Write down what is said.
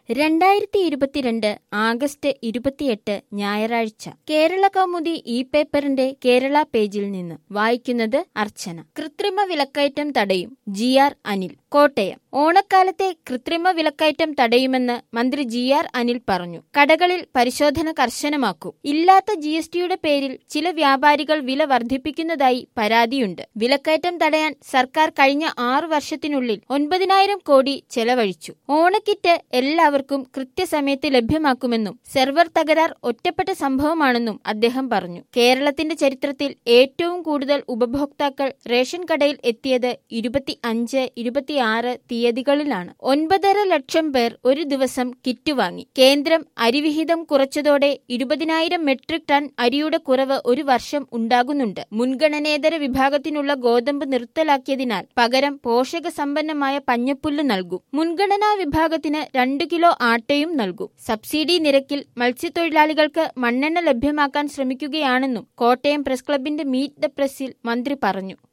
രണ്ടായിരത്തി ഇരുപത്തിരണ്ട് ആഗസ്റ്റ് ഇരുപത്തിയെട്ട് ഞായറാഴ്ച കേരള കൗമുദി ഇ പേപ്പറിന്റെ കേരള പേജിൽ നിന്ന് വായിക്കുന്നത് അർച്ചന കൃത്രിമ വിലക്കയറ്റം തടയും ജി ആർ അനിൽ കോട്ടയം ഓണക്കാലത്തെ കൃത്രിമ വിലക്കയറ്റം തടയുമെന്ന് മന്ത്രി ജി ആർ അനിൽ പറഞ്ഞു കടകളിൽ പരിശോധന കർശനമാക്കും ഇല്ലാത്ത ജി എസ് ടിയുടെ പേരിൽ ചില വ്യാപാരികൾ വില വർദ്ധിപ്പിക്കുന്നതായി പരാതിയുണ്ട് വിലക്കയറ്റം തടയാൻ സർക്കാർ കഴിഞ്ഞ ആറു വർഷത്തിനുള്ളിൽ ഒൻപതിനായിരം കോടി ചെലവഴിച്ചു ഓണക്കിറ്റ് എല്ലാവർക്കും കൃത്യസമയത്ത് ലഭ്യമാക്കുമെന്നും സെർവർ തകരാർ ഒറ്റപ്പെട്ട സംഭവമാണെന്നും അദ്ദേഹം പറഞ്ഞു കേരളത്തിന്റെ ചരിത്രത്തിൽ ഏറ്റവും കൂടുതൽ ഉപഭോക്താക്കൾ റേഷൻ കടയിൽ എത്തിയത് ഇരുപത്തി അഞ്ച് ഇരുപത്തിയാറ് തീയതികളിലാണ് ഒൻപതര ലക്ഷം പേർ ഒരു ദിവസം കിറ്റ് വാങ്ങി കേന്ദ്രം അരിവിഹിതം കുറച്ചതോടെ ഇരുപതിനായിരം മെട്രിക് ടൺ അരിയുടെ കുറവ് ഒരു വർഷം ഉണ്ടാകുന്നുണ്ട് മുൻഗണനേതര വിഭാഗത്തിനുള്ള ഗോതമ്പ് നിർത്തലാക്കിയതിനാൽ പകരം പോഷകസമ്പന്നമായ പഞ്ഞപ്പുല്ല് നൽകും മുൻഗണനാ വിഭാഗത്തിന് രണ്ടു കിലോ ആട്ടയും നൽകും സബ്സിഡി നിരക്കിൽ മത്സ്യത്തൊഴിലാളികൾക്ക് മണ്ണെണ്ണ ലഭ്യമാക്കാൻ ശ്രമിക്കുകയാണെന്നും കോട്ടയം പ്രസ് ക്ലബിന്റെ മീറ്റ് ദ പ്രസിൽ മന്ത്രി പറഞ്ഞു